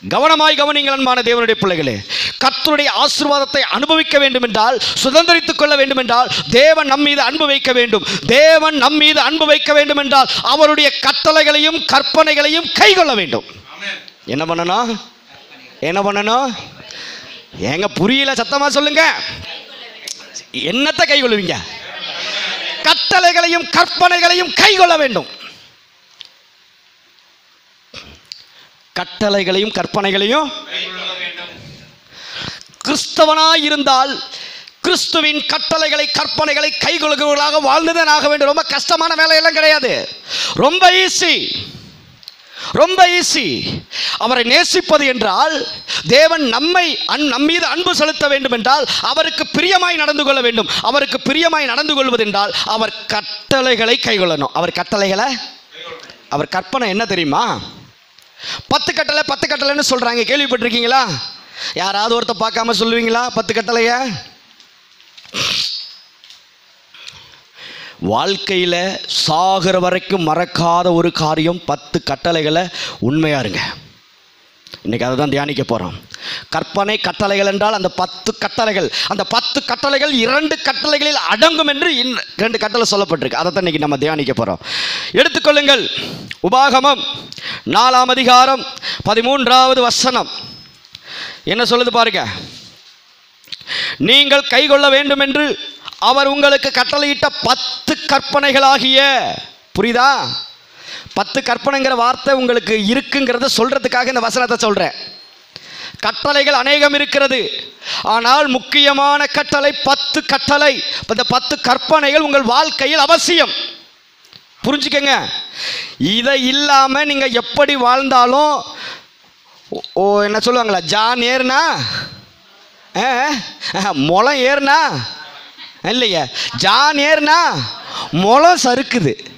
கவனமாய் கவனிங்கள் அன்பான தேவனுடைய பிள்ளைகளே கர்த்தருடைய ஆசீர்வாதத்தை அனுபவிக்க வேண்டும் என்றால் சுதந்திரித்துக் கொள்ள வேண்டும் என்றால் தேவன் நம் மீது அன்பு வைக்க வேண்டும் தேவன் நம் மீது அன்பு வைக்க வேண்டும் என்றால் அவருடைய கட்டளைகளையும் கற்பனைகளையும் கைக்கொள்ள வேண்டும் என்ன பண்ணணும் என்ன பண்ணணும் ஏங்க புரியல சத்தமா சொல்லுங்க என்னத்தை கைக்கொள்ளுவீங்க கட்டளைகளையும் கற்பனைகளையும் கைக்கொள்ள வேண்டும் கட்டளைகளையும் கற்பனைகளையும் கிறிஸ்தவனாய் இருந்தால் கிறிஸ்துவின் கட்டளைகளை கற்பனைகளை கைகொள்கிறவர்களாக வாழ்ந்துதான் ஆக வேண்டும் ரொம்ப கஷ்டமான வேலையெல்லாம் கிடையாது ரொம்ப ஈஸி ரொம்ப ஈஸி அவரை நேசிப்பது என்றால் தேவன் நம்மை அன் நம் மீது அன்பு செலுத்த வேண்டும் என்றால் அவருக்கு பிரியமாய் நடந்து கொள்ள வேண்டும் அவருக்கு பிரியமாய் நடந்து கொள்வது என்றால் அவர் கட்டளைகளை கைகொள்ளணும் அவர் கட்டளைகளை அவர் கற்பனை என்ன தெரியுமா பத்து கட்டளை பத்து கட்டளைன்னு சொல்றாங்க கேள்விப்பட்டிருக்கீங்களா யாராவது ஒருத்த பார்க்காம சொல்லுவீங்களா பத்து கட்டளைய வாழ்க்கையில் சாகிற வரைக்கும் மறக்காத ஒரு காரியம் பத்து கட்டளைகளை உண்மையா இருங்க இன்னைக்கு அதை தான் தியானிக்க போகிறோம் கற்பனை கட்டளைகள் என்றால் அந்த பத்து கட்டளைகள் அந்த பத்து கட்டளைகள் இரண்டு கட்டளைகளில் அடங்கும் என்று இன் ரெண்டு கட்டளை சொல்லப்பட்டிருக்கு அதை தான் இன்னைக்கு நம்ம தியானிக்க போகிறோம் எடுத்துக்கொள்ளுங்கள் உபாகமம் நாலாம் அதிகாரம் பதிமூன்றாவது வசனம் என்ன சொல்லுது பாருங்க நீங்கள் கைக்கொள்ள வேண்டும் என்று அவர் உங்களுக்கு கட்டளையிட்ட பத்து கற்பனைகளாகிய புரியுதா பத்து கற்பனைங்கிற வார்த்தை உங்களுக்கு இருக்குங்கிறத சொல்றதுக்காக இந்த வசனத்தை சொல்றேன் கட்டளைகள் அநேகம் இருக்கிறது ஆனால் முக்கியமான கட்டளை பத்து கட்டளை இந்த பத்து கற்பனைகள் உங்கள் வாழ்க்கையில் அவசியம் புரிஞ்சுக்கங்க இதை இல்லாமல் நீங்கள் எப்படி வாழ்ந்தாலும் ஓ- ஓ என்ன சொல்லுவாங்களா ஜான் ஏறுனா ஆ, ஆ, முளம் ஏறுனா இல்லையா ஜான் ஏறுனா முளம் சறுக்குது